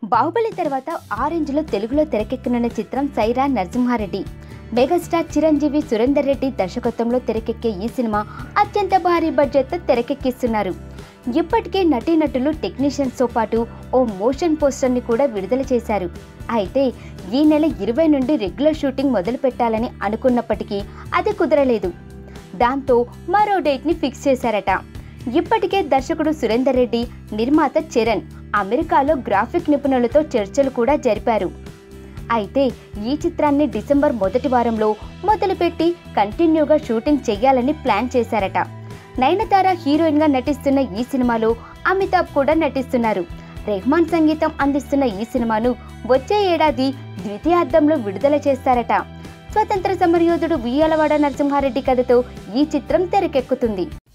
బాహుబలి తర్వాత ఆరెంజ్ లో తెలుగులో తెరకెక్కనున్న చిత్రం సైరా నరసింహారెడ్డి మెగాస్టార్ చిరంజీవి సురేందర్ రెడ్డి దర్శకత్వంలో తెరకెక్కే ఈ సినిమా అత్యంత భారీ బడ్జెట్తో తెరకెక్కిస్తున్నారు ఇప్పటికే నటీనటులు టెక్నీషియన్స్తో పాటు ఓ మోషన్ పోస్టర్ని కూడా విడుదల చేశారు అయితే ఈ నెల ఇరవై నుండి రెగ్యులర్ షూటింగ్ మొదలు పెట్టాలని అనుకున్నప్పటికీ అది కుదరలేదు దాంతో మరో డేట్ని ఫిక్స్ చేశారట ఇప్పటికే దర్శకుడు సురేందర్ రెడ్డి నిర్మాత చరణ్ అమెరికాలో గ్రాఫిక్ నిపుణులతో చర్చలు కూడా జరిపారు అయితే ఈ చిత్రాన్ని డిసెంబర్ మొదటి వారంలో మొదలుపెట్టి కంటిన్యూగా షూటింగ్ చేయాలని ప్లాన్ చేశారట నయనతార హీరోయిన్గా నటిస్తున్న ఈ సినిమాలో అమితాబ్ కూడా నటిస్తున్నారు రెహమాన్ సంగీతం అందిస్తున్న ఈ సినిమాను వచ్చే ఏడాది ద్వితీయార్థంలో విడుదల చేస్తారట స్వతంత్ర సమరయోధుడు వియ్యాలవాడ నరసింహారెడ్డి కథతో ఈ చిత్రం తెరకెక్కుతుంది